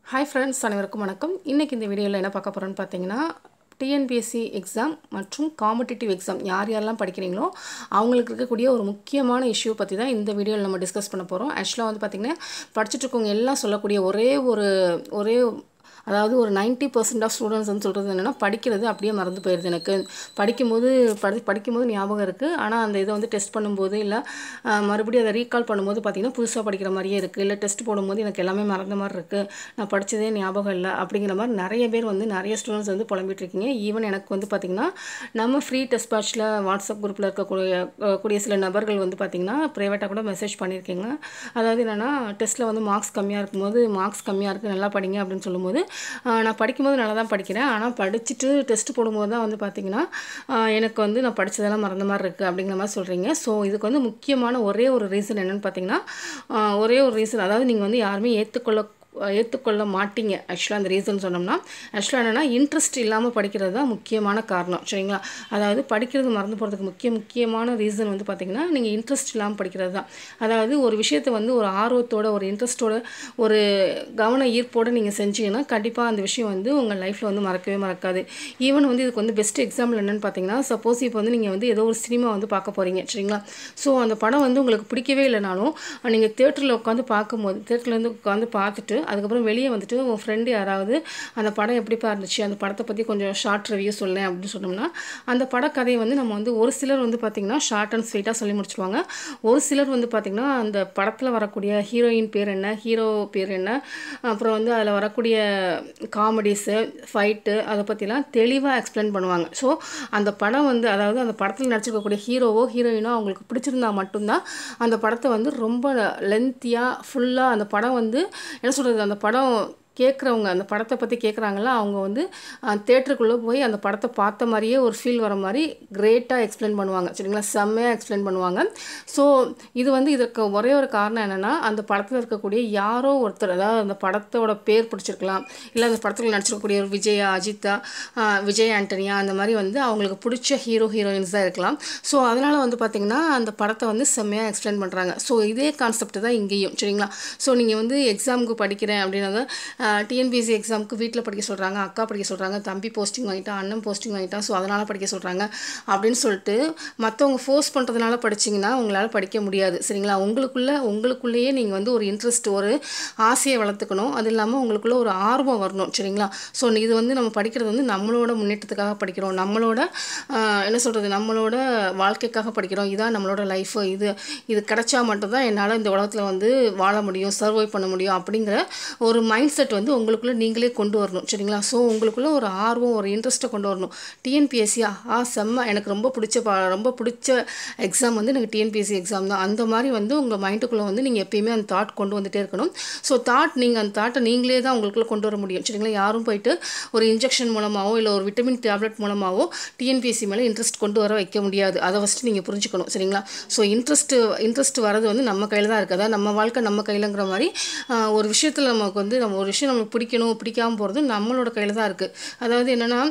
hi friends அனைவருக்கும் வணக்கம் இன்றைக்கி இந்த வீடியோவில் என்ன பார்க்க போகிறோன்னு பார்த்தீங்கன்னா டிஎன்பிஎஸ்சி எக்ஸாம் மற்றும் காம்படிட்டிவ் எக்ஸாம் யார் யாரெல்லாம் படிக்கிறீங்களோ அவங்களுக்கு இருக்கக்கூடிய ஒரு முக்கியமான இஷ்யூ பற்றி தான் இந்த வீடியோவில் நம்ம டிஸ்கஸ் பண்ண போகிறோம் ஆக்சுவலாக வந்து பார்த்திங்கன்னா படிச்சுட்டு இருக்கவங்க எல்லாம் சொல்லக்கூடிய ஒரே ஒரு ஒரே அதாவது ஒரு 90% பர்சன்ட் ஆஃப் ஸ்டூடெண்ட்ஸ் வந்து சொல்கிறது என்னென்னா படிக்கிறது அப்படியே மறந்து போயிடுது எனக்கு படிக்கும்போது படி படிக்கும்போது ஞாபகம் இருக்குது ஆனால் அந்த இதை வந்து டெஸ்ட் பண்ணும்போது இல்லை மறுபடியும் அதை ரீகால் பண்ணும்போது பார்த்திங்கன்னா புதுசாக படிக்கிற மாதிரியே இருக்குது இல்லை டெஸ்ட் போடும்போது எனக்கு எல்லாமே மறந்த மாதிரி இருக்குது நான் படித்ததே ஞாபகம் இல்லை அப்படிங்கிற மாதிரி நிறைய பேர் வந்து நிறைய ஸ்டூடெண்ட்ஸ் வந்து புலம்பிட்டு இருக்கீங்க ஈவன் எனக்கு வந்து பார்த்திங்கன்னா நம்ம ஃப்ரீ டெஸ்ட் பேட்ச்சில் வாட்ஸ்அப் குரூப்பில் இருக்கக்கூடிய அஹ், கூடிய சில நபர்கள் வந்து பார்த்திங்கன்னா ப்ரைவேட்டாக கூட மெசேஜ் பண்ணியிருக்கீங்க அதாவது என்னென்னா டெஸ்ட்டில் வந்து மார்க்ஸ் கம்மியாக இருக்கும்போது மார்க்ஸ் கம்மியாக இருக்குது நல்லா படிங்க அப்படின்னு சொல்லும்போது ஆஹ், நான் படிக்கும்போது நல்லா தான் படிக்கிறேன் ஆனால் படிச்சுட்டு டெஸ்ட் போடும்போது தான் வந்து பார்த்திங்கன்னா ஆஹ், எனக்கு வந்து நான் படித்ததெல்லாம் மறந்த மாதிரி இருக்குது அப்படிங்கிற மாதிரி சொல்கிறீங்க ஸோ இதுக்கு வந்து முக்கியமான ஒரே ஒரு ரீசன் என்னென்னு பார்த்தீங்கன்னா ஆஹ், ஒரே ஒரு ரீசன் அதாவது நீங்கள் வந்து யாருமே ஏற்றுக்கொள்ள ஏற்றுக்கொள்ள மாட்டீங்க ஆக்சுவலாக அந்த ரீசன் சொன்னோம்னா ஆக்சுவலாக என்னென்னா இன்ட்ரெஸ்ட் இல்லாமல் படிக்கிறது தான் முக்கியமான காரணம் சரிங்களா அதாவது படிக்கிறது மறந்து போகிறதுக்கு முக்கிய முக்கியமான ரீசன் வந்து பார்த்திங்கன்னா நீங்கள் இன்ட்ரெஸ்ட் இல்லாமல் படிக்கிறது தான் அதாவது ஒரு விஷயத்தை வந்து ஒரு ஆர்வத்தோட ஒரு இன்ட்ரெஸ்ட்டோட ஒரு கவன ஈர்ப்போடு நீங்கள் செஞ்சீங்கன்னா கண்டிப்பாக அந்த விஷயம் வந்து உங்கள் லைஃப்பில் வந்து மறக்கவே மறக்காது ஈவன் வந்து இதுக்கு வந்து பெஸ்ட் எக்ஸாம்பிள் என்னென்னு பார்த்தீங்கன்னா சப்போஸ் இப்போ வந்து நீங்கள் வந்து ஏதோ ஒரு சினிமா வந்து பார்க்க போகிறீங்க சரிங்களா ஸோ அந்த படம் வந்து உங்களுக்கு பிடிக்கவே இல்லைனாலும் நீங்கள் தேட்டரில் உட்காந்து பார்க்கும்போது தேட்டரில் வந்து உட்காந்து பார்த்துட்டு அதுக்கப்புறம் வெளியே வந்துட்டு உங்கள் ஃப்ரெண்டு யாராவது அந்த படம் எப்படிப்பா இருந்துச்சு அந்த படத்தை பற்றி கொஞ்சம் ஷார்ட் ரிவ்யூ சொல்லேன் அப்படின்னு சொன்னோம்னா அந்த படக்கதையை வந்து நம்ம வந்து ஒரு சிலர் வந்து பார்த்திங்கன்னா ஷார்ட் அண்ட் ஸ்வீட்டாக சொல்லி முடிச்சிருவாங்க ஒரு சிலர் வந்து பார்த்திங்கன்னா அந்த படத்தில் வரக்கூடிய ஹீரோயின் பேர் என்ன ஹீரோ பேர் என்ன அப்புறம் வந்து அதில் வரக்கூடிய காமெடிஸு ஃபைட்டு அதை பற்றிலாம் தெளிவாக எக்ஸ்பிளைன் பண்ணுவாங்க ஸோ அந்த படம் வந்து அதாவது அந்த படத்தில் நடிச்சிருக்கக்கூடிய ஹீரோவோ ஹீரோயினோ அவங்களுக்கு பிடிச்சிருந்தா மட்டும்தான் அந்த படத்தை வந்து ரொம்ப லென்த்தியாக ஃபுல்லாக அந்த படம் வந்து என்ன சொல்கிறது அந்த படம் கேட்குறவங்க அந்த படத்தை பற்றி கேட்குறாங்களா அவங்க வந்து தேட்டருக்குள்ளே போய் அந்த படத்தை பார்த்த மாதிரியே ஒரு ஃபீல் வர மாதிரி கிரேட்டாக எக்ஸ்பிளைன் பண்ணுவாங்க சரிங்களா செம்மையாக எக்ஸ்பிளைன் பண்ணுவாங்க ஸோ இது வந்து இதற்கு ஒரே ஒரு காரணம் என்னென்னா அந்த படத்தில் இருக்கக்கூடிய யாரோ ஒருத்தர் அதாவது அந்த படத்தோட பேர் பிடிச்சிருக்கலாம் இல்லை அந்த படத்தில் நடிச்சிருக்கக்கூடிய ஒரு விஜயா அஜித்தா ஆஹ் விஜய் ஆண்டனியா அந்த மாதிரி வந்து அவங்களுக்கு பிடிச்ச ஹீரோ ஹீரோயின்ஸ் தான் இருக்கலாம் ஸோ அதனால் வந்து பார்த்திங்கன்னா அந்த படத்தை வந்து செம்மையாக எக்ஸ்பிளைன் பண்ணுறாங்க ஸோ இதே கான்செப்ட் தான் இங்கேயும் சரிங்களா ஸோ நீங்கள் வந்து எக்ஸாமுக்கு படிக்கிறேன் அப்படின்னா டிஎன்பிஎஸ்சி எக்ஸாமுக்கு வீட்டில் படிக்க சொல்கிறாங்க அக்கா படிக்க சொல்கிறாங்க தம்பி போஸ்டிங் வாங்கிட்டான் அண்ணன் போஸ்டிங் வாங்கிட்டான் ஸோ அதனால் படிக்க சொல்கிறாங்க அப்படின்னு சொல்லிட்டு மற்றவங்க ஃபோர்ஸ் பண்ணுறதுனால படிச்சிங்கன்னா உங்களால் படிக்க முடியாது சரிங்களா உங்களுக்குள்ள உங்களுக்குள்ளேயே நீங்கள் வந்து ஒரு இன்ட்ரெஸ்ட் ஒரு ஆசையை வளர்த்துக்கணும் அது இல்லாமல் உங்களுக்குள்ள ஒரு ஆர்வம் வரணும் சரிங்களா ஸோ இது வந்து நம்ம படிக்கிறது வந்து நம்மளோட முன்னேற்றத்துக்காக படிக்கிறோம் நம்மளோட ஆஹ், என்ன சொல்கிறது நம்மளோட வாழ்க்கைக்காக படிக்கிறோம் இதான் நம்மளோட லைஃபு இது இது கிடைச்சா மட்டும்தான் என்னால் இந்த உலகத்தில் வந்து வாழ முடியும் சர்வை பண்ண முடியும் அப்படிங்கிற ஒரு மைண்ட் செட் வந்து உங்களுக்குள்ளே நீங்களே கொண்டு வரணும் சரிங்களா ஸோ உங்களுக்குள்ள ஒரு ஆர்வம் ஒரு இன்ட்ரெஸ்ட்டை கொண்டு வரணும் டிஎன்பிஎஸ்சி ஆ செம்ம எனக்கு ரொம்ப பிடிச்ச பா ரொம்ப பிடிச்ச எக்ஸாம் வந்து எனக்கு டிஎன்பிஎஸ்சி எக்ஸாம் தான் அந்த மாதிரி வந்து உங்கள் மைண்டுக்குள்ளே வந்து நீங்கள் எப்பயுமே அந்த தாட் கொண்டு வந்துட்டே இருக்கணும் ஸோ தாட் நீங்கள் அந்த தாட்டை நீங்களே தான் உங்களுக்குள்ள கொண்டு வர முடியும் சரிங்களா யாரும் போயிட்டு ஒரு இன்ஜெக்ஷன் மூலமாகவோ இல்லை ஒரு விட்டமின் டேப்லெட் மூலமாகவோ டிஎன்பிஎஸ்சி மேலே இன்ட்ரெஸ்ட் கொண்டு வர வைக்க முடியாது அதை ஃபஸ்ட்டு நீங்கள் புரிஞ்சுக்கணும் சரிங்களா ஸோ இன்ட்ரெஸ்ட் இன்ட்ரெஸ்ட் வரது வந்து நம்ம கையில் தான் இருக்குது அதாவது நம்ம வாழ்க்கை நம்ம கையிலங்கிற மாதிரி ஆஹ், ஒரு விஷயத்தில் நமக்கு வந்து நம்ம ஒரு விஷயம் நமக்கு பிடிக்கணும் பிடிக்காம போகிறது நம்மளோட கையில் தான் இருக்குது அதாவது என்னென்னா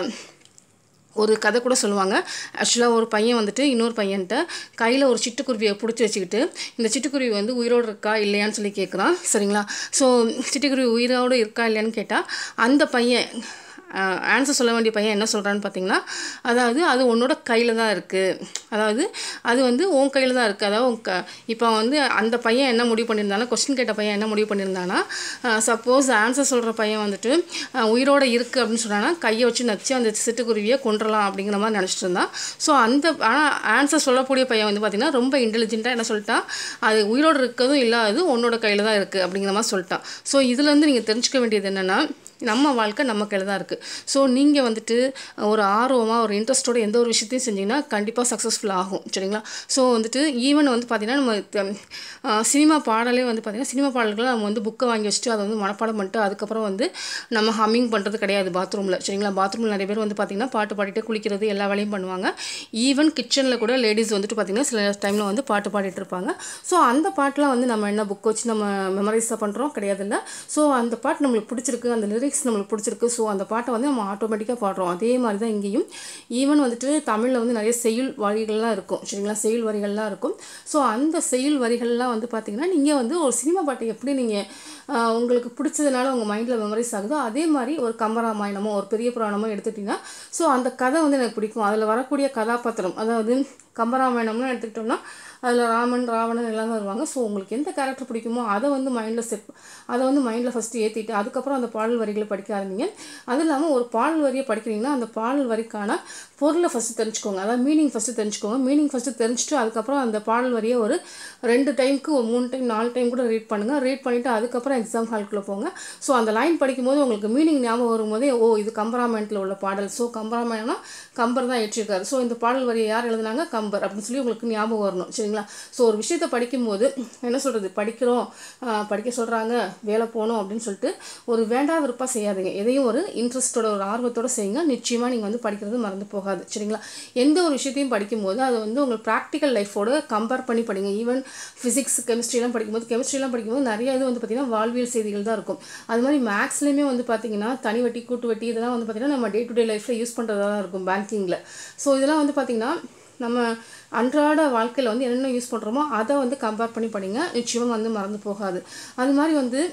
ஒரு கதை கூட சொல்லுவாங்க ஆக்சுவலாக ஒரு பையன் வந்துட்டு இன்னொரு பையன்கிட்ட கையில் ஒரு சிட்டுக்குருவியை பிடிச்சி வச்சுக்கிட்டு இந்த சிட்டுக்குருவி வந்து உயிரோடு இருக்கா இல்லையான்னு சொல்லி கேட்குறான் சரிங்களா ஸோ சிட்டுக்குருவி உயிரோடு இருக்கா இல்லையான்னு கேட்டால் அந்த பையன் ஆன்சர் சொல்ல வேண்டிய பையன் என்ன சொல்கிறான்னு பார்த்தீங்கன்னா அதாவது அது உன்னோட கையில் தான் இருக்குது அதாவது அது வந்து உன் கையில் தான் இருக்குது அதாவது உன் க இப்போ வந்து அந்த பையன் என்ன முடிவு பண்ணியிருந்தானா கொஸ்டின் கேட்ட பையன் என்ன முடிவு பண்ணியிருந்தானா சப்போஸ் ஆன்சர் சொல்கிற பையன் வந்துட்டு அஹ், உயிரோட இருக்குது அப்படின்னு சொன்னான்னா கையை வச்சு நச்சு அந்த சிட்டுக்குருவியை கொண்டுறலாம் அப்படிங்கிற மாதிரி நினச்சிட்டு இருந்தான் ஸோ அந்த ஆனால் ஆன்சர் சொல்லக்கூடிய பையன் வந்து பார்த்திங்கன்னா ரொம்ப இன்டெலிஜென்ட்டாக என்ன சொல்லிட்டான் அது உயிரோடு இருக்கிறதும் இல்லாதது உன்னோட கையில் தான் இருக்குது அப்படிங்கிற மாதிரி சொல்லிட்டான் ஸோ இதுலேருந்து நீங்கள் தெரிஞ்சுக்க வேண்டியது என்னென்னா நம்ம வாழ்க்கை நம்ம கையில் தான் இருக்குது ஸோ நீங்கள் வந்துட்டு ஒரு ஆர்வமாக ஒரு இன்ட்ரெஸ்ட்டோட எந்த ஒரு விஷயத்தையும் செஞ்சீங்கன்னா கண்டிப்பாக சக்ஸஸ்ஃபுல் ஆகும் சரிங்களா ஸோ வந்துட்டு ஈவன் வந்து பார்த்திங்கன்னா நம்ம த- ஆஹ் சினிமா பாடலே வந்து பார்த்திங்கன்னா சினிமா பாடல்களை நம்ம வந்து புக்கை வாங்கி வச்சுட்டு அதை வந்து மனப்பாடம் பண்ணிட்டு அதுக்கப்புறம் வந்து நம்ம ஹம்மிங் பண்ணுறது கிடையாது பாத்ரூமில் சரிங்களா பாத்ரூமில் நிறைய பேர் வந்து பார்த்திங்கன்னா பாட்டு பாடிட்டு குளிக்கிறது எல்லா வேலையும் பண்ணுவாங்க ஈவன் கிச்சனில் கூட லேடிஸ் வந்துட்டு பார்த்திங்கன்னா சில டைமில் வந்து பாட்டு பாடிட்டு இருப்பாங்க ஸோ அந்த பாட்டெலாம் வந்து நம்ம என்ன புக் வச்சு நம்ம மெமரைஸாக பண்ணுறோம் கிடையாதுல்ல ஸோ அந்த பாட்டு நம்மளுக்கு பிடிச்சிருக்கு அந்த லிரிக்ஸ் லிரிக்ஸ் நம்மளுக்கு பிடிச்சிருக்கு ஸோ அந்த பாட்டை வந்து நம்ம ஆட்டோமேட்டிக்காக பாடுறோம் அதே மாதிரி தான் இங்கேயும் ஈவன் வந்துட்டு தமிழில் வந்து நிறைய செய்யுள் வரிகள்லாம் இருக்கும் சரிங்களா செய்யுள் வரிகள்லாம் இருக்கும் ஸோ அந்த செய்யுள் வரிகள்லாம் வந்து பார்த்திங்கன்னா நீங்கள் வந்து ஒரு சினிமா பாட்டை எப்படி நீங்கள் உங்களுக்கு பிடிச்சதுனால உங்கள் மைண்டில் மெமரிஸ் ஆகுதோ அதே மாதிரி ஒரு கம்பராமாயணமோ ஒரு பெரிய புராணமோ எடுத்துட்டிங்கன்னா ஸோ அந்த கதை வந்து எனக்கு பிடிக்கும் அதில் வரக்கூடிய கதாபாத்திரம் அதாவது கம்பராமாயணம்னு எடுத்துக்கிட்டோம்னா அதில் ராமன் ராவணன் எல்லாமே வருவாங்க ஸோ உங்களுக்கு எந்த கேரக்டர் பிடிக்குமோ அதை வந்து மைண்டில் செட் அதை வந்து மைண்டில் ஃபஸ்ட்டு ஏற்றிட்டு அதுக்கப்புறம் அந்த பாடல் வரிகளை படிக்க ஆரம்பிங்க அதுவும் இல்லாமல் ஒரு பாடல் வரியை படிக்கிறீங்கன்னா அந்த பாடல் வரிக்கான பொருளை ஃபஸ்ட்டு தெரிஞ்சுக்கோங்க அதாவது மீனிங் ஃபஸ்ட்டு தெரிஞ்சுக்கோங்க மீனிங் ஃபஸ்ட்டு தெரிஞ்சுட்டு அதுக்கப்புறம் அந்த பாடல் வரியை ஒரு ரெண்டு டைமுக்கு ஒரு மூணு டைம் நாலு டைம் கூட ரீட் பண்ணுங்கள் ரீட் பண்ணிவிட்டு அதுக்கப்புறம் எக்ஸாம் ஹால்குள்ளே போங்க ஸோ அந்த லைன் படிக்கும்போது உங்களுக்கு மீனிங் ஞாபகம் வரும்போதே ஓ இது கம்பராமாயணத்தில் உள்ள பாடல் ஸோ கம்பராமாயணம்னா கம்பர் தான் ஏற்றிருக்காரு ஸோ இந்த பாடல் வரியை யார் எழுதுனாங்க கம்பர் அப்படின்னு சொல்லி உங்களுக்கு ஞாபகம் வரணும் சரிங்களா ஸோ ஒரு விஷயத்தை படிக்கும்போது என்ன சொல்கிறது படிக்கிறோம் படிக்க சொல்கிறாங்க வேலை போகணும் அப்படின்னு சொல்லிட்டு ஒரு வேண்டா விருப்பாக செய்யாதீங்க எதையும் ஒரு இன்ட்ரெஸ்ட்டோட ஒரு ஆர்வத்தோட செய்யுங்க நிச்சயமாக நீங்கள் வந்து படிக்கிறது மறந்து போகாது சரிங்களா எந்த ஒரு விஷயத்தையும் படிக்கும்போது அது வந்து உங்களுக்கு ப்ராக்டிக்கல் லைஃபோட கம்பேர் பண்ணி படிங்க ஈவன் ஃபிசிக்ஸ் கெமிஸ்ட்ரிலாம் படிக்கும்போது கெமிஸ்ட்ரிலாம் படிக்கும்போது நிறைய இது வந்து பார்த்திங்கன்னா வாழ்வியல் செய்திகள் தான் இருக்கும் அது மாதிரி மேக்ஸ்லேயுமே வந்து பார்த்திங்கன்னா தனி வட்டி கூட்டு வட்டி இதெல்லாம் வந்து பார்த்திங்கன்னா நம்ம டே டு டே லைஃப்பில் யூஸ் பண்ணுறதா தான் இருக்கும் பேங்கிங்கில் ஸோ இதெல்லாம் வந்து பார்த்திங்கன்னா நம்ம அன்றாட வாழ்க்கையில் வந்து என்னென்ன யூஸ் பண்ணுறோமோ அதை வந்து கம்பேர் பண்ணி படிங்க நிச்சயமாக வந்து மறந்து போகாது அது மாதிரி வந்து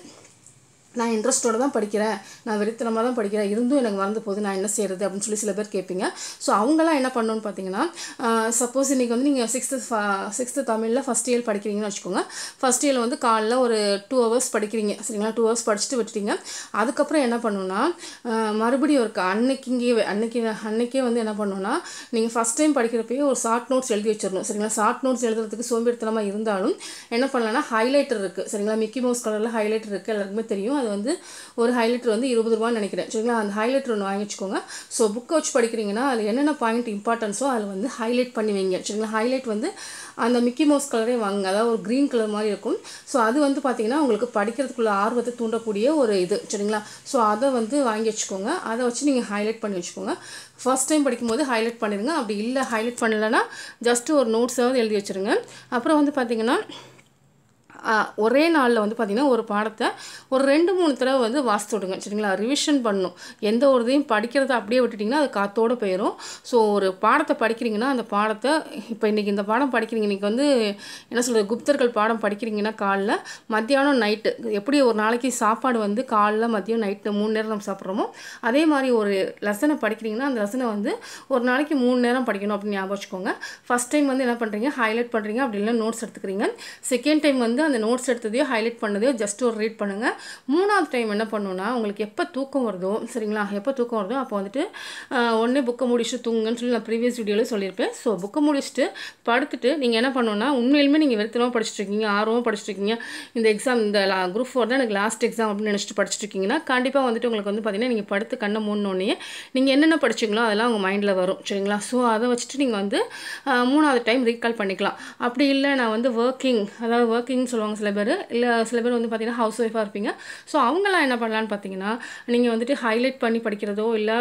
நான் இன்ட்ரெஸ்ட்டோட தான் படிக்கிறேன் நான் வெறித்தனமாக தான் படிக்கிறேன் இருந்தும் எனக்கு மறந்து போகுது நான் என்ன செய்கிறது அப்படின்னு சொல்லி சில பேர் கேட்பீங்க ஸோ அவங்களாம் என்ன பண்ணணும்னு பார்த்தீங்கன்னா சப்போஸ் இன்றைக்கி வந்து நீங்கள் சிக்ஸ்த்து சிக்ஸ்த்து தமிழில் ஃபஸ்ட் இயர் படிக்கிறீங்கன்னு வச்சுக்கோங்க ஃபஸ்ட் இயரில் வந்து காலைல ஒரு டூ ஹவர்ஸ் படிக்கிறீங்க சரிங்களா டூ ஹவர்ஸ் படிச்சுட்டு விட்டுட்டீங்க அதுக்கப்புறம் என்ன பண்ணணும்னா மறுபடியும் ஒரு அன்னைக்கு இங்கே அன்னைக்கு அன்னைக்கே வந்து என்ன பண்ணணும்னா நீங்கள் ஃபஸ்ட் டைம் படிக்கிறப்பயே ஒரு ஷார்ட் நோட்ஸ் எழுதி வச்சிடணும் சரிங்களா ஷார்ட் நோட்ஸ் எழுதுறதுக்கு சோம்பேறித்தனமாக இருந்தாலும் என்ன பண்ணலாம்னா ஹைலைட்டர் இருக்குது சரிங்களா மிக்கி மவுஸ் கலரில் ஹைலைட்டர் இருக்குது எல்லாருக்குமே தெரியும் அது வந்து ஒரு ஹைலைட்டர் வந்து இருபது ரூபான்னு நினைக்கிறேன் சரிங்களா அந்த ஹைலைட்டர் ஒன்று வாங்கி வச்சுக்கோங்க ஸோ புக்கை வச்சு படிக்கிறீங்கன்னா அதில் என்னென்ன பாயிண்ட் இம்பார்ட்டன்ஸோ அதில் வந்து ஹைலைட் பண்ணி வைங்க சரிங்களா ஹைலைட் வந்து அந்த மிக்கி மவுஸ் கலரே வாங்குங்க அதாவது ஒரு க்ரீன் கலர் மாதிரி இருக்கும் ஸோ அது வந்து பார்த்திங்கன்னா உங்களுக்கு படிக்கிறதுக்குள்ள ஆர்வத்தை தூண்டக்கூடிய ஒரு இது சரிங்களா ஸோ அதை வந்து வாங்கி வச்சுக்கோங்க அதை வச்சு நீங்கள் ஹைலைட் பண்ணி வச்சுக்கோங்க ஃபஸ்ட் டைம் படிக்கும்போது ஹைலைட் பண்ணிடுங்க அப்படி இல்லை ஹைலைட் பண்ணலைன்னா ஜஸ்ட்டு ஒரு நோட்ஸாவது எழுதி வச்சுருங்க அப்புறம் வந்து பார்த்திங்கன்னா ஒரே நாளில் வந்து பார்த்திங்கன்னா ஒரு பாடத்தை ஒரு ரெண்டு மூணு தடவை வந்து வாசித்து விடுங்க சரிங்களா ரிவிஷன் பண்ணணும் எந்த ஒரு இதையும் படிக்கிறத அப்படியே விட்டுட்டிங்கன்னா அது காத்தோடு போயிடும் ஸோ ஒரு பாடத்தை படிக்கிறீங்கன்னா அந்த பாடத்தை இப்போ இன்றைக்கி இந்த பாடம் படிக்கிறீங்க இன்றைக்கி வந்து என்ன சொல்கிறது குப்தர்கள் பாடம் படிக்கிறீங்கன்னா காலைல மத்தியானம் நைட்டு எப்படி ஒரு நாளைக்கு சாப்பாடு வந்து காலைல மதியம் நைட்டு மூணு நேரம் நம்ம சாப்பிட்றோமோ அதே மாதிரி ஒரு லெசனை படிக்கிறீங்கன்னா அந்த லெசனை வந்து ஒரு நாளைக்கு மூணு நேரம் படிக்கணும் அப்படின்னு ஞாபகம் வச்சுக்கோங்க ஃபஸ்ட் டைம் வந்து என்ன பண்ணுறீங்க ஹைலைட் பண்ணுறீங்க அப்படி இல்லை நோட்ஸ் எடுத்துக்கிறீங்க செகண்ட் டைம் வந்து அந்த நோட்ஸ் எடுத்ததையோ ஹைலைட் பண்ணதையோ ஜஸ்ட் ஒரு ரீட் பண்ணுங்கள் மூணாவது டைம் என்ன பண்ணணும்னா உங்களுக்கு எப்போ தூக்கம் வருதோ சரிங்களா எப்போ தூக்கம் வருதோ அப்போ வந்துட்டு உடனே புக்கை முடிச்சுட்டு தூங்குங்கன்னு சொல்லி நான் ப்ரீவியஸ் வீடியோவில் சொல்லியிருப்பேன் ஸோ புக்கை முடிச்சுட்டு படுத்துட்டு நீங்கள் என்ன பண்ணணும்னா உண்மையிலுமே நீங்கள் வெறுத்தனமாக படிச்சுட்டு இருக்கீங்க ஆர்வமாக படிச்சுட்டு இருக்கீங்க இந்த எக்ஸாம் இந்த குரூப் ஃபோர் தான் எனக்கு லாஸ்ட் எக்ஸாம் அப்படின்னு நினச்சிட்டு படிச்சுட்டு இருக்கீங்கன்னா கண்டிப்பாக வந்துட்டு உங்களுக்கு வந்து பார்த்தீங்கன்னா நீங்கள் படுத்து கண்ணை மூணுனோடனே நீங்கள் என்னென்ன படிச்சிங்களோ அதெல்லாம் உங்கள் மைண்டில் வரும் சரிங்களா ஸோ அதை வச்சுட்டு நீங்கள் வந்து மூணாவது டைம் ரீகால் பண்ணிக்கலாம் அப்படி இல்லை நான் வந்து ஒர்க்கிங் அதாவது ஒர்க்கிங்னு சொல்லுவாங்க சில பேர் இல்லை சில பேர் வந்து பார்த்திங்கன்னா ஹவுஸ் ஒய்ஃபாக இருப்பீங்க ஸோ அவங்களாம் என்ன பண்ணலான்னு பார்த்தீங்கன்னா நீங்கள் வந்துட்டு ஹைலைட் பண்ணி படிக்கிறதோ இல்லை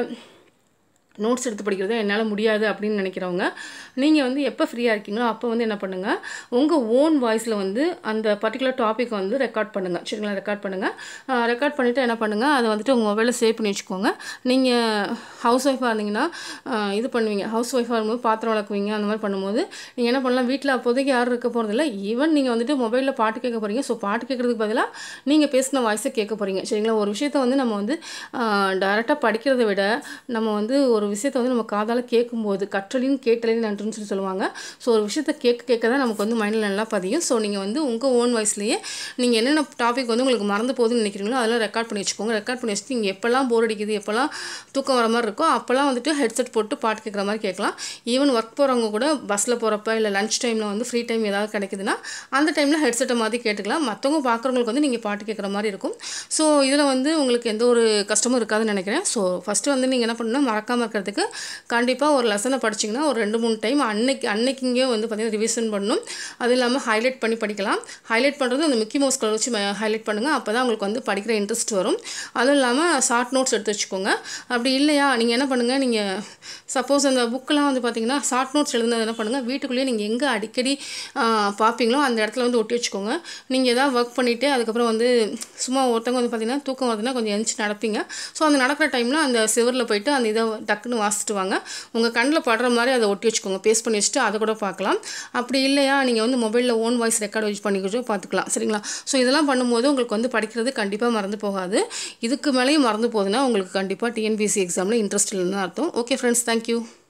நோட்ஸ் எடுத்து படிக்கிறது என்னால் முடியாது அப்படின்னு நினைக்கிறவங்க நீங்கள் வந்து எப்போ ஃப்ரீயாக இருக்கீங்களோ அப்போ வந்து என்ன பண்ணுங்கள் உங்கள் ஓன் வாய்ஸில் வந்து அந்த பர்டிகுலர் டாபிக் வந்து ரெக்கார்ட் பண்ணுங்கள் சரிங்களா ரெக்கார்ட் பண்ணுங்கள் ரெக்கார்ட் பண்ணிவிட்டு என்ன பண்ணுங்கள் அதை வந்துட்டு உங்கள் மொபைலில் சேவ் பண்ணி வச்சுக்கோங்க நீங்கள் ஹவுஸ் ஒய்ஃபாக இருந்தீங்கன்னா இது பண்ணுவீங்க ஹவுஸ் ஒய்ஃபாக இருக்கும்போது பாத்திரம் வளர்க்குவீங்க அந்த மாதிரி பண்ணும்போது நீங்கள் என்ன பண்ணலாம் வீட்டில் அப்போதைக்கு யாரும் இருக்க போகிறதில்ல ஈவன் நீங்கள் வந்துட்டு மொபைலில் பாட்டு கேட்க போகிறீங்க ஸோ பாட்டு கேட்குறதுக்கு பதிலாக நீங்கள் பேசின வாய்ஸை கேட்க போகிறீங்க சரிங்களா ஒரு விஷயத்தை வந்து நம்ம வந்து டேரெக்டாக படிக்கிறத விட நம்ம வந்து ஒரு விஷயத்தை வந்து நம்ம காதால் கேட்கும்போது கற்றலின் கேட்டலின் நன்றுன்னு சொல்லி சொல்லுவாங்க ஸோ ஒரு விஷயத்தை கேட்க கேட்க தான் நமக்கு வந்து மைண்டில் நல்லா பதியும் ஸோ நீங்கள் வந்து உங்கள் ஓன் வாய்ஸ்லேயே நீங்கள் என்னென்ன டாபிக் வந்து உங்களுக்கு மறந்து போகுதுன்னு நினைக்கிறீங்களோ அதெல்லாம் ரெக்கார்ட் பண்ணி வச்சுக்கோங்க ரெக்கார்ட் பண்ணி வச்சுட்டு நீங்கள் எப்போல்லாம் போர் அடிக்குது எப்போல்லாம் தூக்கம் வர மாதிரி இருக்கோ அப்போல்லாம் வந்துட்டு ஹெட்செட் போட்டு பாட்டு கேட்குற மாதிரி கேட்கலாம் ஈவன் ஒர்க் போகிறவங்க கூட பஸ்ஸில் போகிறப்ப இல்லை லஞ்ச் டைமில் வந்து ஃப்ரீ டைம் ஏதாவது கிடைக்குதுன்னா அந்த டைமில் ஹெட்செட்டை மாதிரி கேட்டுக்கலாம் மற்றவங்க பார்க்குறவங்களுக்கு வந்து நீங்கள் பாட்டு கேட்குற மாதிரி இருக்கும் ஸோ இதில் வந்து உங்களுக்கு எந்த ஒரு கஷ்டமும் இருக்காதுன்னு நினைக்கிறேன் ஸோ ஃபஸ்ட்டு வந்து நீங்கள் என்ன பண்ணணும்னா மறக்காமல் இருக்கிற இருக்கிறதுக்கு கண்டிப்பாக ஒரு லெசனை படிச்சிங்கன்னா ஒரு ரெண்டு மூணு டைம் அன்னைக்கு அன்னைக்குங்கே வந்து பார்த்திங்கன்னா ரிவிஷன் பண்ணணும் அது இல்லாமல் ஹைலைட் பண்ணி படிக்கலாம் ஹைலைட் பண்ணுறது அந்த மிக்கி மவுஸ் கலர் வச்சு ஹைலைட் பண்ணுங்கள் அப்போ தான் உங்களுக்கு வந்து படிக்கிற இன்ட்ரெஸ்ட் வரும் அதுவும் இல்லாமல் ஷார்ட் நோட்ஸ் எடுத்து வச்சுக்கோங்க அப்படி இல்லையா நீங்கள் என்ன பண்ணுங்கள் நீங்கள் சப்போஸ் அந்த புக்கெலாம் வந்து பார்த்தீங்கன்னா ஷார்ட் நோட்ஸ் எழுதுனது என்ன பண்ணுங்கள் வீட்டுக்குள்ளேயே நீங்கள் எங்கே அடிக்கடி ஆ, பார்ப்பீங்களோ அந்த இடத்துல வந்து ஒட்டி வச்சுக்கோங்க நீங்கள் எதாவது ஒர்க் பண்ணிவிட்டு அதுக்கப்புறம் வந்து சும்மா ஒருத்தவங்க வந்து பார்த்தீங்கன்னா தூக்கம் வருதுன்னா கொஞ்சம் எந்திரிச்சு நடப்பீங்க ஸோ அந்த நடக்கிற டைமில் அந்த சிவரில் போயிட்டு அந்த இதை டக்குன்னு வாசிட்டு வாங்க உங்கள் கண்ணில் படுற மாதிரி அதை ஒட்டி வச்சுக்கோங்க பேஸ்ட் பண்ணி வச்சுட்டு அதை கூட பார்க்கலாம் அப்படி இல்லையா நீங்கள் வந்து மொபைலில் ஓன் வாய்ஸ் ரெக்கார்ட் யூஸ் பண்ணிக்கிட்டு பார்த்துக்கலாம் சரிங்களா ஸோ இதெல்லாம் பண்ணும்போது உங்களுக்கு வந்து படிக்கிறது கண்டிப்பாக மறந்து போகாது இதுக்கு மேலேயும் மறந்து போகுதுன்னா உங்களுக்கு கண்டிப்பாக டிஎன்பிஎஸ்சி எக்ஸாமில் இன்ட்ரெஸ்ட் இல்லைன்னு அர்த்தம் ஓகே ஃப்ரெண்ட்ஸ் தேங்க்யூ